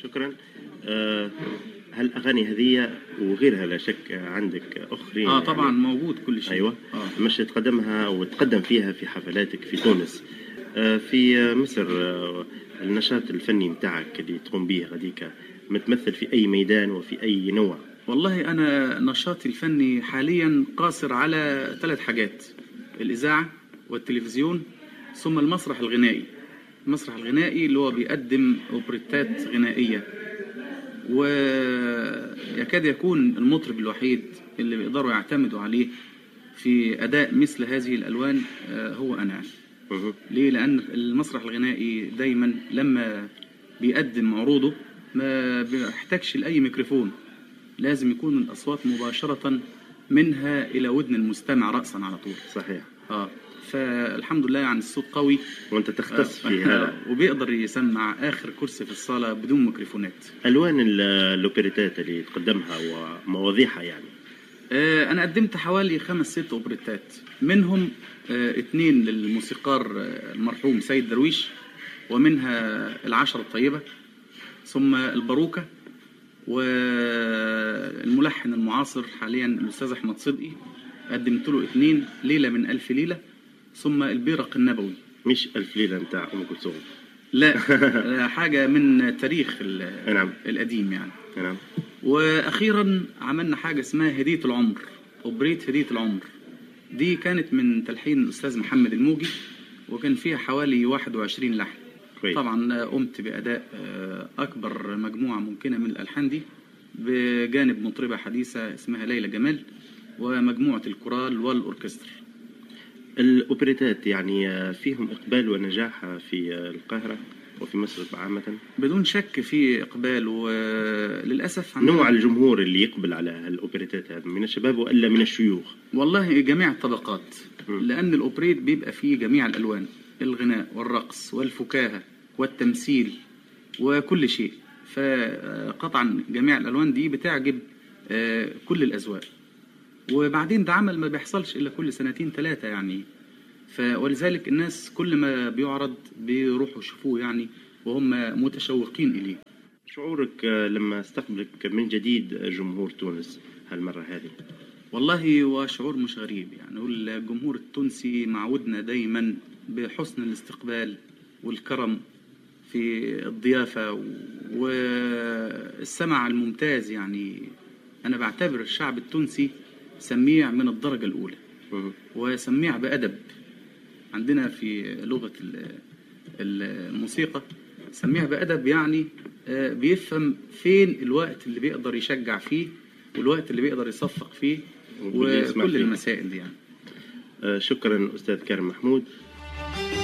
شكرا آه، هل الاغاني هذه وغيرها لا شك عندك اخرين اه طبعا موجود كل شيء ايوه آه. مش تقدمها وتقدم فيها في حفلاتك في تونس آه، في مصر آه، النشاط الفني متاعك اللي تقوم به غاديك متمثل في اي ميدان وفي اي نوع والله أنا نشاطي الفني حاليا قاصر على ثلاث حاجات الإذاعة والتلفزيون ثم المسرح الغنائي المسرح الغنائي اللي هو بيقدم أوبريتات غنائية ويكاد يكون المطرب الوحيد اللي بيقدروا يعتمدوا عليه في أداء مثل هذه الألوان آه، هو أنا مه. ليه؟ لأن المسرح الغنائي دايما لما بيقدم عروضه ما بيحتاجش لأي ميكروفون لازم يكون الأصوات مباشرة منها إلى ودن المستمع رأسا على طول صحيح اه فالحمد لله يعني الصوت قوي وانت تختص آه، في هذا وبيقدر يسمع آخر كرسي في الصالة بدون ميكروفونات الوان ال- الاوبريتات اللي تقدمها ومواضيعها يعني آه، أنا قدمت حوالي خمس ست أوبريتات منهم آه، اتنين للموسيقار آه، المرحوم سيد درويش ومنها العشرة الطيبة ثم الباروكة والملحن المعاصر حاليا الأستاذ أحمد صدقي قدمت له اتنين ليلة من ألف ليلة ثم البيرق النبوي مش الف ليله نتاع ام كلثوم لا آه، حاجة من تاريخ ال- نعم القديم يعني نعم واخيرا عملنا حاجه اسمها هديه العمر اوبريت هديه العمر دي كانت من تلحين الاستاذ محمد الموجي وكان فيها حوالي 21 لحن كويس طبعا قمت باداء آه، اكبر مجموعه ممكنه من الالحان دي بجانب مطربه حديثه اسمها ليلى جمال ومجموعه الكورال والاوركسترا الاوبريتات يعني آه، فيهم اقبال ونجاح في آه، القاهره وفي مصر عامه بدون شك في اقبال وللاسف عندنا- نوع الجمهور اللي يقبل على الاوبريتات هذا من الشباب والا من الشيوخ والله جميع الطبقات مم. لأن الأوبريت بيبقى فيه جميع الألوان الغناء والرقص والفكاهة والتمثيل وكل شيء فقطعا جميع الألوان دي بتعجب آه، كل الأذواق وبعدين ده عمل ما بيحصلش إلا كل سنتين ثلاثة يعني ف ولذلك الناس كل ما بيعرض بيروحوا يشوفوه يعني وهم متشوقين إليه شعورك آه، لما استقبلك من جديد جمهور تونس هالمره هذه والله هو شعور مش غريب يعني هو الجمهور التونسي معودنا دايما بحسن الاستقبال والكرم في الضيافة والسمع الممتاز يعني أنا بعتبر الشعب التونسي سميع من الدرجة الأولى مه. وسميع بأدب عندنا في لغة ال- ال- الموسيقى سميع بأدب يعني آه، بيفهم فين الوقت اللي بيقدر يشجع فيه والوقت اللي بيقدر يصفق فيه واللي يسمع وكل فيه. المسائل دي يعني آه، شكرا استاذ كريم محمود